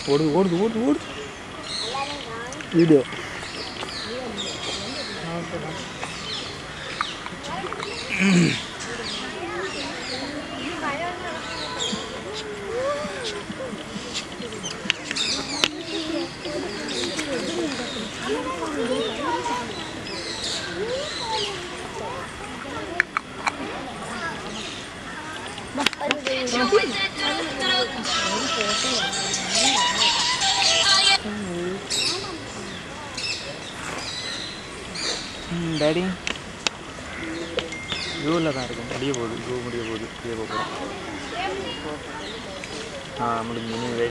ஓடுது ஓடுது ஓடுது ஓடுது வீடியோ ம் டாடி ஜூவில் தான் இருக்கும் முடிய போகுது ஜூ முடிய போகுது முடிய போகிறோம் ஆ முடிஞ்சு இனி